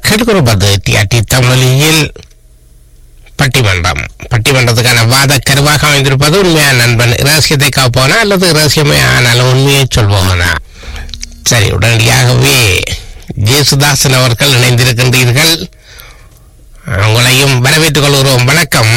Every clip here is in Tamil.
கேட்டுக்கொள்வது டிஆர்டி தமிழில் பட்டிமன்றம் பட்டிமன்றத்துக்கான வாத கருவாக அமைந்திருப்பது உண்மையான நண்பன் ரகசியத்தை காப்போனா அல்லது ரகசியமே ஆனாலும் உண்மையை சொல்வோனா சரி உடனடியாகவே ஜேசுதாசன் அவர்கள் இணைந்திருக்கின்றீர்கள் உங்களையும் வரவேற்றுக் கொள்கிறோம் வணக்கம்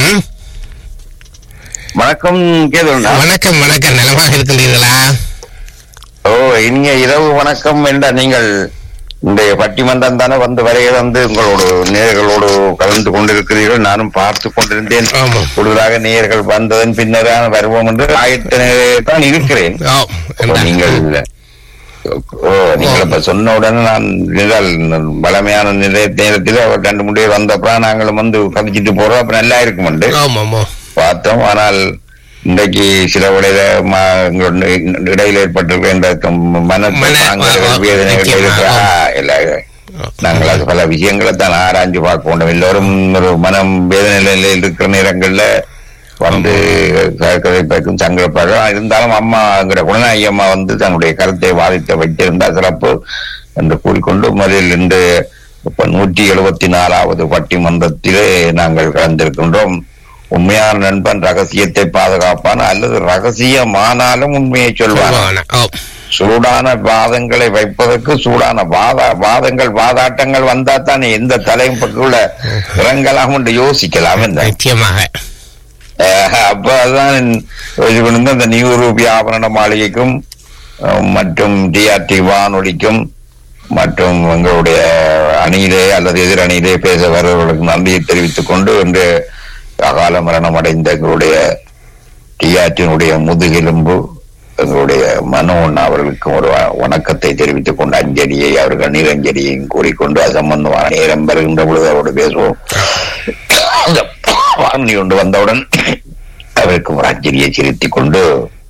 வணக்கம் கேதுண்டா வணக்கம் வணக்கம் நலமாக இருக்கின்றீர்களா ஓ இனிய இரவு வணக்கம் என்ற நீங்கள் இந்த பட்டிமன்றம் தானே வந்து வரைய வந்து உங்களோடு நேயர்களோடு கலந்து கொண்டிருக்கிறீர்கள் நானும் பார்த்து கொண்டிருந்தேன் ஆமாம். கூடுதலாக நேயர்கள் வந்ததன் பின்னரான வருவோம் என்று ஆயிரத்தி தான் இருக்கிறேன் ஓ அப்போ என்ன? நீங்கள் ஓ நீங்கள் இப்ப சொன்ன உடனே நான் நிழல் பலமையான நிலைய நேரத்தில் அவர் ரெண்டு மூணு பேர் வந்தப்பறம் நாங்களும் வந்து கதிச்சிட்டு போறோம் அப்ப நல்லா இருக்குமெண்டு ஆமாம் பார்த்தோம் ஆனால் இன்றைக்கு சில உடைய இடையில ஏற்பட்டிருக்க இந்த மன மன- தாங்குதல், ஆ, ஆ, வேதனைகள் நிச்சயமா, இருக்க ஆ. ஆ, இல்ல நாங்கள் அது பல விஷயங்களை தான் ஆராய்ஞ்சு பார்க்க வேண்டும் எல்லோரும் ஒரு மனம் வேதனையில இருக்கிற நேரங்கள்ல வந்து கதைப்பைக்கும் சங்கடப்பாக இருந்தாலும் அம்மா என்கிற குணநாயகி அம்மா வந்து தன்னுடைய கருத்தை வாதித்த வைத்திருந்தா சிறப்பு என்று கூறிக்கொண்டு முதலில் இந்த இப்ப நூற்றி எழுபத்தி நாலாவது பட்டிமன்றத்திலே நாங்கள் கலந்திருக்கின்றோம் உண்மையான நண்பன் ரகசியத்தை பாதுகாப்பான் அல்லது ரகசியமானாலும் உண்மையை சொல்வான் சொல்லுவானா? ஓ சூடான வாதங்களை வைப்பதற்கு சூடான வாத வாதங்கள் வாதாட்டங்கள் வந்தா தானே எந்த தலைப்புக்குள்ள இறங்கலாம் என்று யோசிக்கலாம் என்ன நிச்சயமாக அஹ் அப்ப அதான் இது கொண்டு அந்த நியூ ரூபி ஆபரண மாளிகைக்கும் அஹ், மற்றும் டிஆர்டி வானொலிக்கும் மற்றும் எங்களுடைய அணியிலே அல்லது எதிர் அணியிலே பேச வருவர்களுக்கு நன்றியை தெரிவித்துக் கொண்டு இன்று அகால மரணம் அடைந்த எங்களுடைய டிஆர்டியினுடைய முதுகெலும்பு எங்களுடைய மனோன் அவர்களுக்கு ஒரு வ- வணக்கத்தை தெரிவித்துக் கொண்டு அஞ்சலியை அவர்கள் நீரஞ்சலியையும் கூறிக்கொண்டு அசம்பந்தமான நேரம் வருகின்ற பொழுது அவரோடு பேசுவோம் அந்த வாங்கி கொண்டு வந்தவுடன் அவருக்கு ஒரு அஞ்சலியை செலுத்திக் கொண்டு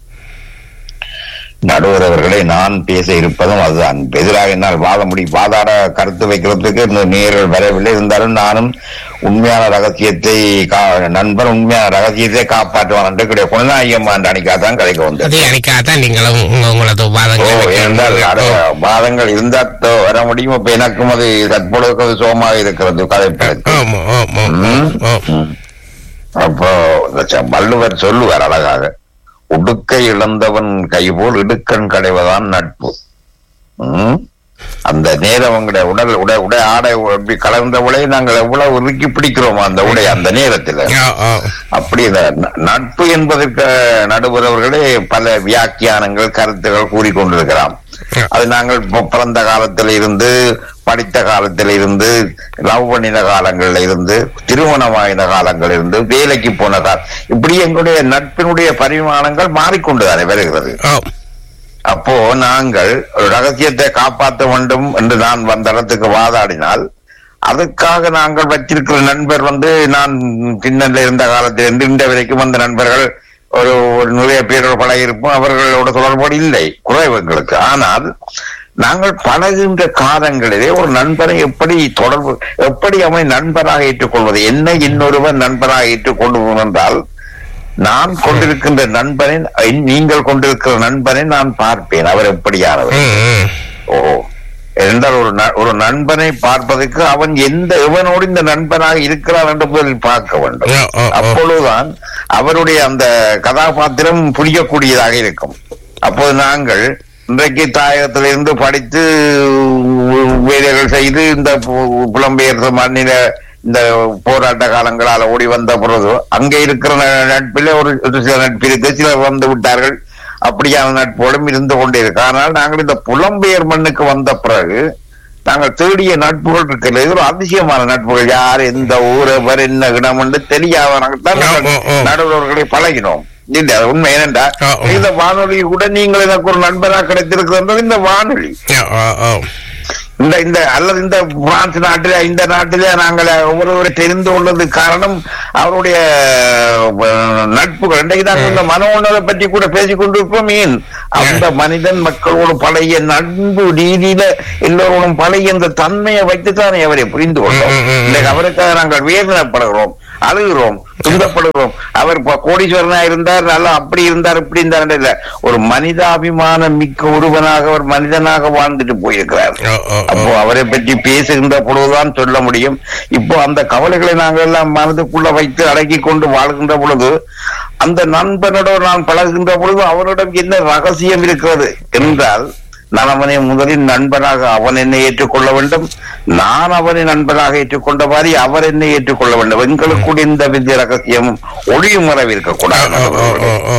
நடுவர் அவர்களை நான் பேச இருப்பதும் அதுதான் எதிராக என்னால் வாத முடி வாதாட கருத்து வைக்கிறதுக்கு இந்த நேர்கள் வரவில்லை இருந்தாலும் நானும் உண்மையான ரகசியத்தை கா- நண்பன் உண்மையான ரகசியத்தை காப்பாற்றுவான் என்று கிடையாது குணநாயகம்மா என்று அணிக்காதான் கிடைக்க வந்தது அதே அன்னைக்காகத்தான் நீங்களும் உங்க- உங்களது ஓ வாதங்களை என்றால் அட- வைக்க- வாதங்கள் இருந்தா தோ- வர முடியும் இப்ப எனக்கும் அது தற்பொழுது சுகமாக இருக்கிறது கதைப்பதற்கு ஆமா ஆமா ம். ஆமா ம். அப்போ இந்த ச- வள்ளுவர் சொல்லுவார் அழகாக உடுக்கை இழந்தவன் கைபோல் இடுக்கண் கடைவதான் நட்பு ம்? அந்த நேரம் உங்களுடைய உடல் உடை உடை ஆடை எப்படி கலந்த உடை நாங்கள் எவ்வளவு இறுக்கி பிடிக்கிறோமோ அந்த உடை அந்த நேரத்துல ஆ, ஆ. அப்படி இந்த ந- நட்பு என்பதற்கு நடுவரவர்களே பல வியாக்கியானங்கள் கருத்துகள் கூறிக்கொண்டிருக்கலாம் அது நாங்கள் பி- பிறந்த காலத்தில் இருந்து படித்த காலத்தில் இருந்து லவ் பண்ணின காலங்கள்ல இருந்து திருமணமாயின காலங்கள் இருந்து வேலைக்கு போன காலம் இப்படி எங்களுடைய நட்பினுடைய பரிமாணங்கள் மாறிக்கொண்டுதானே வருகிறது ஆ. அப்போ நாங்கள் ஒரு ரகசியத்தை காப்பாற்ற வேண்டும் என்று நான் வந்த இடத்துக்கு வாதாடினால் அதுக்காக நாங்கள் வச்சிருக்கிற நண்பர் வந்து நான் சின்னல இருந்த காலத்திலிருந்து இன்ற வரைக்கும் அந்த நண்பர்கள் ஒரு ஒரு நிறைய பேரோட பழகிருப்போம் அவர்களோட தொடர்போடு இல்லை குறைவு எங்களுக்கு ஆனால் நாங்கள் பழகுகின்ற காலங்களிலே ஒரு நண்பரை எப்படி தொடர்பு எப்படி அவனை நண்பராக ஏற்றுக்கொள்வது என்ன இன்னொருவன் நண்பராக ஏற்றுக்கொள்வோம் என்றால் நான் கொண்டிருக்கின்ற நண்பனை நீங்கள் கொண்டிருக்கிற நண்பனை நான் பார்ப்பேன் அவர் எப்படியானவர் ம், ம். ஓ என்றால் ஒரு ந- ஒரு நண்பனை பார்ப்பதற்கு அவன் எந்த எவனோடு இந்த நண்பனாக இருக்கிறான் என்று முதலில் பார்க்க வேண்டும் ஆ, ஆ, ஆ. அப்பொழுதுதான் அவருடைய அந்த கதாபாத்திரம் புரியக்கூடியதாக இருக்கும் அப்போது நாங்கள் இன்றைக்கு தாயகத்திலிருந்து படித்து வேலைகள் செய்து இந்த பு- புலம்பெயர்ந்த மாநில இந்த போராட்ட காலங்களால் ஓடி வந்த பிறகு அங்கே இருக்கிற ந- நட்பிலே ஒரு ஒரு சில நட்பு இருக்கு சிலர் வந்து விட்டார்கள் அப்படியான நட்போடும் இருந்து கொண்டே இருக்கு ஆனால் நாங்கள் இந்த புலம்பெயர் மண்ணுக்கு வந்த பிறகு நாங்கள் தேடிய நட்புகள் இருக்கிறது ஒரு அதிசயமான நட்புகள் யார் எந்த ஊர் எவர் என்ன இடம் என்று தெரியாதவர்கள் ஆ, ஆ, ஆ. நடுவர்களை பழகினோம் இல்ல அது உண்மை ஏனென்றா ஆ, ஆ. இந்த வானொலி கூட நீங்கள் எனக்கு ஒரு நண்பராக கிடைத்திருக்கிறது இந்த வானொலி ஆ, ஆ, ஆ. இந்த இந்த அல்லது இந்த பிரான்ஸ் நாட்டில இந்த நாட்டிலே நாங்கள் ஒவ்வொருவரை தெரிந்து கொண்டது காரணம் அவருடைய அஹ், நட்புகள் இன்றைக்கு நாங்கள் இந்த மன உணர்வை பற்றி கூட பேசிக் கொண்டிருப்போம் ஏன் அந்த மனிதன் மக்களோடு பழைய நட்பு ரீதியில எல்லோரோடும் பழைய அந்த தன்மையை வைத்துத்தானே அவரை புரிந்து கொண்டோம் ம், ம், ம். இன்றைக்கு அவருக்காக நாங்கள் வேதனைப்படுகிறோம் அழுகிறோம் துன்பப்படுகிறோம் அவர் இப்ப கோடீஸ்வரனா இருந்தார் நல்லா அப்படி இருந்தார் இப்படி இருந்தார் இல்ல ஒரு மனிதாபிமானம் மிக்க ஒருவனாக ஒரு மனிதனாக வாழ்ந்துட்டு போயிருக்கிறார் ஓ, ஓ, ஓ. அப்போ அவரை பற்றி பேசுகின்ற பொழுதுதான் சொல்ல முடியும் இப்போ அந்த கவலைகளை நாங்கள் எல்லாம் மனதுக்குள்ள வைத்து அடக்கி கொண்டு வாழ்கின்ற பொழுது அந்த நண்பனோடு நான் பழகுகின்ற பொழுது அவனிடம் என்ன ரகசியம் இருக்கிறது என்றால் நான் அவனை முதலில் நண்பனாக அவன் என்னை ஏற்றுக்கொள்ள வேண்டும் நான் அவனை நண்பனாக ஏற்றுக்கொண்ட மாதிரி அவர் என்னை ஏற்றுக்கொள்ள வேண்டும் எங்களுக்குள்ள இந்த வித்திய ரகசியமும் ஒளியும் மறைவு ஓ, இருக்கக்கூடாது ஓ, ஓ, ஓ, ஓ.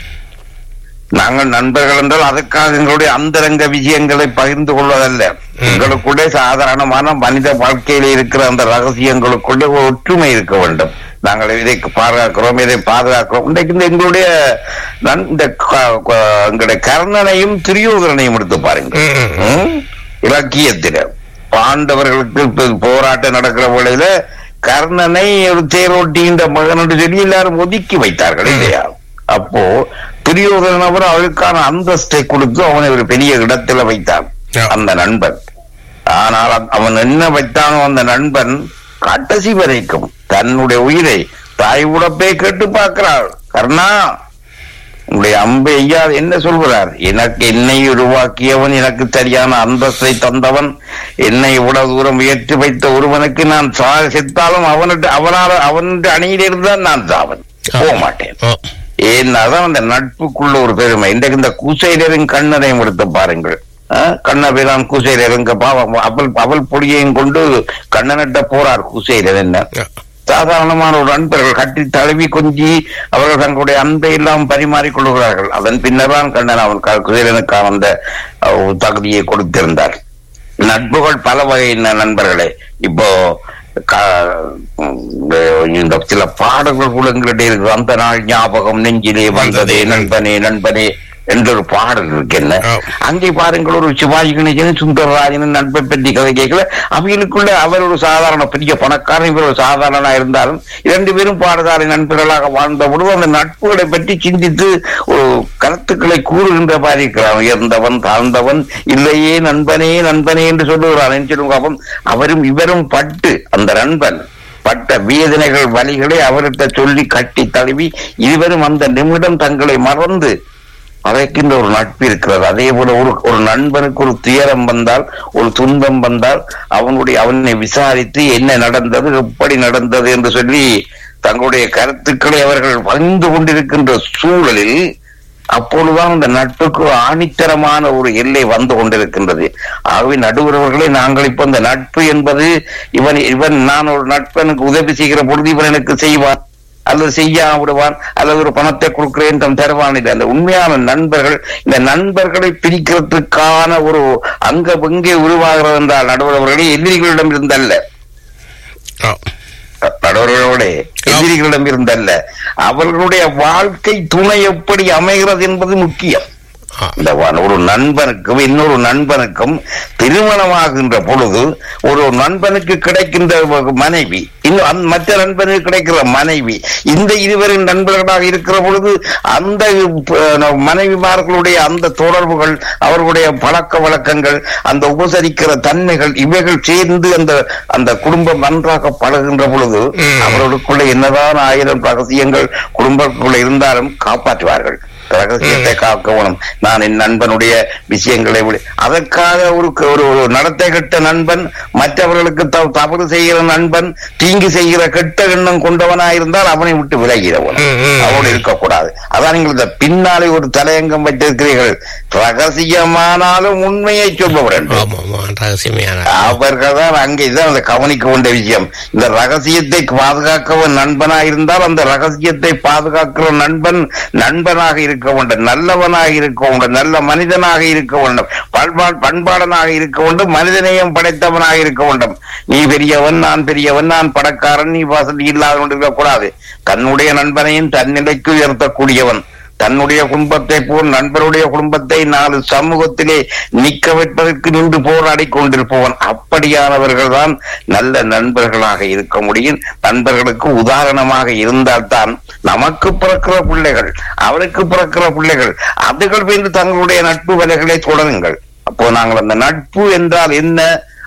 நாங்கள் நண்பர்கள் என்றால் அதற்காக எங்களுடைய அந்தரங்க விஷயங்களை பகிர்ந்து கொள்வதல்ல எங்களுக்குள்ளே சாதாரணமான மனித வாழ்க்கையில இருக்கிற அந்த ரகசியங்களுக்குள்ளே ஒரு ஒற்றுமை இருக்க வேண்டும் நாங்கள் இதை பாதுகாக்கிறோம் இதை பாதுகாக்கிறோம் இன்றைக்கு இந்த எங்களுடைய நன்- இந்த க- க- எங்களுடைய கர்ணனையும் திரியோதரனையும் எடுத்து பாருங்க ம், ம், ம். ம்? இலக்கியத்தில பாண்டவர்களுக்கு இப்ப போராட்டம் நடக்கிற வேளையில கர்ணனை ஒரு தேரோட்டின்ற மகன் என்று சொல்லி எல்லாரும் ஒதுக்கி வைத்தார்கள் இல்லையா அப்போ துரியோதனன் அவர் அவளுக்கான அந்தஸ்தை கொடுத்து அவனை ஒரு பெரிய இடத்துல வைத்தான் ஆ. அந்த நண்பன் ஆனால் அவ- அவன் என்ன வைத்தானோ அந்த நண்பன் கடைசி வரைக்கும் தன்னுடைய உயிரை தாய் உடப்பே கேட்டு பார்க்கிறாள் கர்ணா உங்களுடைய அம்பை ஐயா என்ன சொல்கிறார் எனக்கு என்னை உருவாக்கியவன் எனக்கு சரியான அந்தஸ்தை தந்தவன் என்னை இவ்வளவு தூரம் உயர்த்தி வைத்த ஒருவனுக்கு நான் சா- செத்தாலும் அவனுக்கு அவனால் அவனுடைய அணியிலிருந்து தான் நான் சாவன் போக மாட்டேன் ஓ. ஏன்னாதான் அந்த நட்புக்குள்ள ஒரு பெருமை இன்றைக்கு இந்த குசைலரின் கண்ணனையும் எடுத்து பாருங்கள் கண்ணபிரான் குசைலருங்க பாவம் அவள் அவள் பொடியையும் கொண்டு கண்ணனிட்ட போறார் குசைலர் என்ன ஓ. சாதாரணமான ஒரு நண்பர்கள் கட்டி தழுவி கொஞ்சி அவர்கள் தங்களுடைய அன்பை எல்லாம் பரிமாறிக் கொள்கிறார்கள் அதன் பின்னர்தான் கண்ணன் அவன் க- குசேலனுக்கான அந்த அஹ், தகுதியை கொடுத்திருந்தார் நட்புகள் பல வகையின நண்பர்களே இப்போ க- இந்த சில பாடல்கள் கூட எங்களிடையே இருக்கு அந்த நாள் ஞாபகம் நெஞ்சிலே வந்ததே நண்பனே நண்பனே என்ற ஒரு பாடல் இருக்கு என்ன ஆ. அங்கே பாருங்கள் ஒரு சிவாஜி கணேசன் சுந்தரராஜன் நட்பை பற்றி கதை கேட்கல அவைகளுக்குள்ள அவர் ஒரு சாதாரண பெரிய பணக்காரன் இவர் ஒரு சாதாரணனா இருந்தாலும் இரண்டு பேரும் பாடசாலை நண்பர்களாக வாழ்ந்த பொழுது அந்த நட்புகளை பற்றி சிந்தித்து ஒரு கருத்துக்களை கூறுகின்ற மாதிரி இருக்கிறான் உயர்ந்தவன் தாழ்ந்தவன் இல்லையே நண்பனே நண்பனே என்று சொல்லுகிறான் என்று சொல்லுங்க அப்போ அவரும் இவரும் பட்டு அந்த நண்பன் பட்ட வேதனைகள் வலிகளை அவர்கிட்ட சொல்லி கட்டி தழுவி இருவரும் அந்த நிமிடம் தங்களை மறந்து அதைக்கின்ற ஒரு நட்பு இருக்கிறது அதே போல ஒரு ஒரு நண்பனுக்கு ஒரு துயரம் வந்தால் ஒரு துன்பம் வந்தால் அவனுடைய அவனை விசாரித்து என்ன நடந்தது எப்படி நடந்தது என்று சொல்லி தங்களுடைய கருத்துக்களை அவர்கள் பகிர்ந்து கொண்டிருக்கின்ற சூழலில் அப்பொழுதுதான் அந்த நட்புக்கு ஒரு ஆணித்தரமான ஒரு எல்லை வந்து கொண்டிருக்கின்றது ஆகவே நடுவர்களே நாங்கள் இப்ப இந்த நட்பு என்பது இவன் இவன் நான் ஒரு நட்பனுக்கு உதவி செய்கிற பொழுது இவன் எனக்கு செய்வான் அல்லது செய்யாம விடுவான் அல்லது ஒரு பணத்தை கொடுக்கிறேன் தன் தருவான் இல்லை அந்த உண்மையான நண்பர்கள் இந்த நண்பர்களை பிரிக்கிறதுக்கான ஒரு அங்க எங்கே உருவாகிறது என்றால் நடுவர்களே எதிரிகளிடம் இருந்தல்ல ஓ. நடுவர்களோட எதிரிகளிடம் இருந்தல்ல அவர்களுடைய வாழ்க்கை துணை எப்படி அமைகிறது என்பது முக்கியம் ஆ. இந்த வ- ஒரு நண்பனுக்கும் இன்னொரு நண்பனுக்கும் திருமணமாகின்ற பொழுது ஒரு நண்பனுக்கு கிடைக்கின்ற வ- மனைவி இன்னும் அந்த மற்ற நண்பனுக்கு கிடைக்கிற மனைவி இந்த இருவரின் நண்பர்களாக இருக்கிற பொழுது அந்த அஹ், மனைவிமார்களுடைய அந்த தொடர்புகள் அவர்களுடைய பழக்க வழக்கங்கள் அந்த உபசரிக்கிற தன்மைகள் இவைகள் சேர்ந்து அந்த அந்த குடும்பம் நன்றாக பழகுகின்ற பொழுது ம். அவர்களுக்குள்ள என்னதான் ஆயிரம் ரகசியங்கள் குடும்பத்துக்குள்ள இருந்தாலும் காப்பாற்றுவார்கள் ரகசியத்தை காக்கணும் நான் என் நண்பனுடைய விஷயங்களை விட அதற்காக ஒரு ஒரு ஒரு நடத்தை கெட்ட நண்பன் மற்றவர்களுக்கு த- தவறு செய்கிற நண்பன் தீங்கு செய்கிற கெட்ட எண்ணம் கொண்டவனாயிருந்தால் அவனை விட்டு விலகிறவன் ம், ம். அவனோடு இருக்கக்கூடாது அதான் நீங்கள் இந்த பின்னாலே ஒரு தலையங்கம் வைத்திருக்கிறீர்கள் ரகசியமானாலும் உண்மையை சொல்பவர் என்று ஆமா ஆமா ரகசியமையான அவர்கள் தான் அங்கே இதான் அந்த கவனிக்க வேண்டிய விஷயம் இந்த ரகசியத்தை பாதுகாக்கவன் நண்பனா இருந்தால் அந்த ரகசியத்தை பாதுகாக்கிற நண்பன் நண்பனாக இருக்க வேண்டும் நல்லவனாக இருக்க வேண்டும் நல்ல மனிதனாக இருக்க வேண்டும் பண்பா பண்பாளனாக இருக்க வேண்டும் மனிதநேயம் படைத்தவனாக இருக்க வேண்டும் நீ பெரியவன் நான் பெரியவன் நான் பணக்காரன் நீ வசதி இல்லாதவன் இருக்கக்கூடாது தன்னுடைய நண்பனையும் தன்னிலைக்கு உயர்த்தக்கூடியவன் தன்னுடைய குடும்பத்தை போல் நண்பருடைய குடும்பத்தை நாலு சமூகத்திலே நிக்க வைப்பதற்கு நின்று போராடி கொண்டிருப்பவன் அப்படியானவர்கள் தான் நல்ல நண்பர்களாக இருக்க முடியும் நண்பர்களுக்கு உதாரணமாக இருந்தால்தான் நமக்கு பிறக்கிற பிள்ளைகள் அவருக்கு பிறக்கிற பிள்ளைகள் அதுகள் மீது தங்களுடைய நட்பு வலைகளை தொடருங்கள் அப்போ நாங்கள் அந்த நட்பு என்றால் என்ன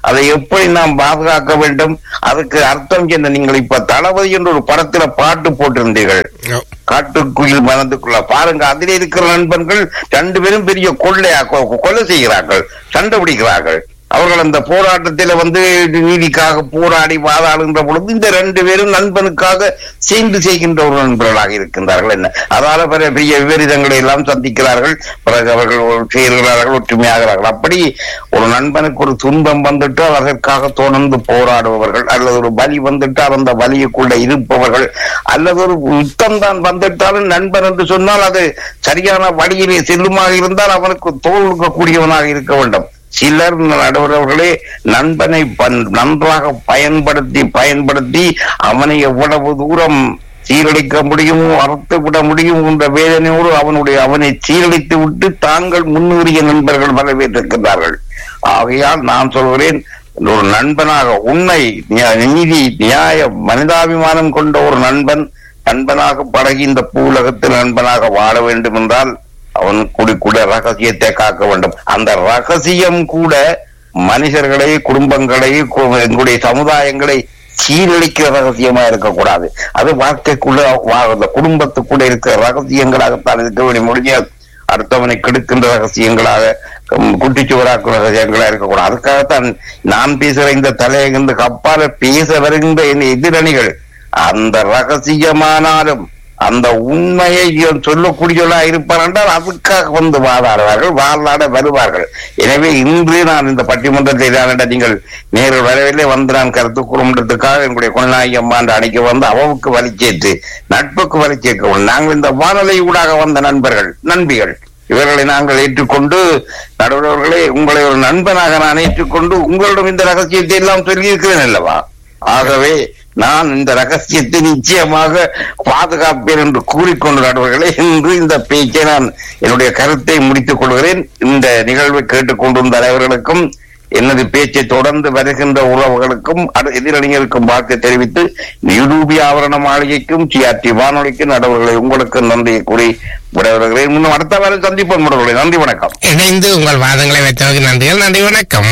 அதை எப்படி நாம் பாதுகாக்க வேண்டும் அதுக்கு அர்த்தம் என்ன நீங்கள் இப்ப தளபதி என்ற ஒரு படத்துல பாட்டு போட்டிருந்தீர்கள் ஓ, காட்டுக்குயில் மனதுக்குள்ள பாருங்க அதில் இருக்கிற நண்பர்கள் ரெண்டு பேரும் பெரிய கொள்ளையா கொ- கொலை செய்கிறார்கள் சண்டை பிடிக்கிறார்கள் அவர்கள் அந்த போராட்டத்தில் வந்து நீதிக்காக போராடி வாதாடுகின்ற பொழுது இந்த ரெண்டு பேரும் நண்பனுக்காக சேர்ந்து செய்கின்ற ஒரு நண்பர்களாக இருக்கின்றார்கள் என்ன அதால பெரிய பெரிய விபரீதங்களை எல்லாம் சந்திக்கிறார்கள் பிறகு அவர்கள் ஒரு சேர்கிறார்கள் ஒற்றுமையாகிறார்கள் அப்படி ஒரு நண்பனுக்கு ஒரு துன்பம் வந்துட்டால் அதற்காக தொடர்ந்து போராடுபவர்கள் அல்லது ஒரு பலி வந்துட்டால் அந்த வலியுக்குள்ள இருப்பவர்கள் அல்லது ஒரு யுத்தம் தான் வந்துட்டாலும் நண்பன் என்று சொன்னால் அது சரியான வழியிலே செல்லுமாக இருந்தால் அவனுக்கு தோல்கக்கூடியவனாக இருக்க வேண்டும் சிலர் நடுவர்களே நண்பனை பன்- நன்றாக பயன்படுத்தி பயன்படுத்தி அவனை எவ்வளவு தூரம் சீரழிக்க முடியுமோ அறுத்து விட முடியும் என்ற வேதனையோடு அவனுடைய அவனை சீரழித்து விட்டு தாங்கள் முன்னேறிய நண்பர்கள் வரவேற்றிருக்கிறார்கள் ஆகையால் நான் சொல்கிறேன் ஒரு நண்பனாக உண்மை நியா- நீதி நியாயம் மனிதாபிமானம் கொண்ட ஒரு நண்பன் நண்பனாக பழகி இந்த பூலகத்தில் நண்பனாக வாழ வேண்டும் என்றால் அவன் கூடி கூட ரகசியத்தை காக்க வேண்டும் அந்த ரகசியம் கூட மனிதர்களை குடும்பங்களை கு- எங்களுடைய சமுதாயங்களை சீரழிக்கிற ரகசியமா இருக்கக்கூடாது அது வாழ்க்கைக்குள்ள வா- அந்த குடும்பத்துக்குள்ள இருக்கிற ரகசியங்களாகத்தான் இருக்க வேண்டிய முடியாது அடுத்தவனை கெடுக்கின்ற ரகசியங்களாக ம், குட்டிச்சுவராக்கும் ரகசியங்களா இருக்கக்கூடாது அதுக்காகத்தான் நான் பேசுகிற இந்த தலையகின்ற கப்பால பேச வருகின்ற என் எதிரணிகள் அந்த ரகசியமானாலும் அந்த உண்மையை இவன் சொல்லக்கூடியவர்களா இருப்பார் என்றால் அதுக்காக வந்து வாதாடுவார்கள் வாதாட வருவார்கள் எனவே இன்று நான் இந்த பட்டிமன்றத்தை தான் நீங்கள் நேரில் வரவில்லை வந்து நான் கருத்து கூறும்ன்றதுக்காக என்னுடைய கொள்நாயகி அம்மா என்று அணிக்க வந்து அவவுக்கு வலிச்சேற்று நட்புக்கு வலிச்சேற்கவும் நாங்கள் இந்த வானொலி ஊடாக வந்த நண்பர்கள் நண்பிகள் இவர்களை நாங்கள் ஏற்றுக்கொண்டு நடுவர்களே உங்களை ஒரு நண்பனாக நான் ஏற்றுக்கொண்டு உங்களிடம் இந்த ரகசியத்தை எல்லாம் சொல்லியிருக்கிறேன் அல்லவா ஆகவே நான் இந்த ரகசியத்தை நிச்சயமாக பாதுகாப்பேன் என்று கூறிக்கொண்டு நடுவர்களே இன்று இந்த பேச்சை நான் என்னுடைய கருத்தை முடித்துக் கொள்கிறேன் இந்த நிகழ்வை கேட்டுக்கொண்டிருந்த தலைவர்களுக்கும் எனது பேச்சை தொடர்ந்து வருகின்ற உறவுகளுக்கும் அடு- எதிரணிகளுக்கும் வாழ்க்கை தெரிவித்து யூடியூபி ஆவரண மாளிகைக்கும் சிஆர்டி வானொலிக்கும் நடுவர்களை உங்களுக்கு நன்றியை கூறி விடைபெறுகிறேன் இன்னும் அடுத்த வாரம் சந்திப்போம் நடுவர்களே நன்றி வணக்கம் இணைந்து உங்கள் வாதங்களை வைத்தவருக்கு நன்றிகள் நன்றி வணக்கம்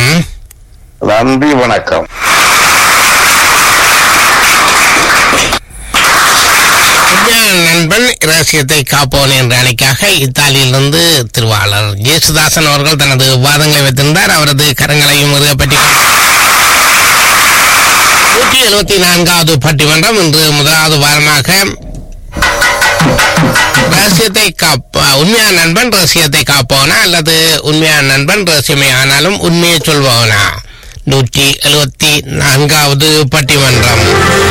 நன்றி வணக்கம் உண்மையான நண்பன் ரகசியத்தை காப்போன் என்ற அணிக்காக இத்தாலியிலிருந்து திருவாளர் ஜேசுதாசன் அவர்கள் தனது வாதங்களை வைத்திருந்தார் அவரது கரங்களையும் பற்றி நூற்றி எழுபத்தி நான்காவது பட்டிமன்றம் இன்று முதலாவது வாரமாக ரகசியத்தை காப்ப உண்மையான நண்பன் ரகசியத்தை காப்பவனா அல்லது உண்மையான நண்பன் ரகசியமே ஆனாலும் உண்மையை சொல்பவனா நூற்றி எழுபத்தி நான்காவது பட்டிமன்றம்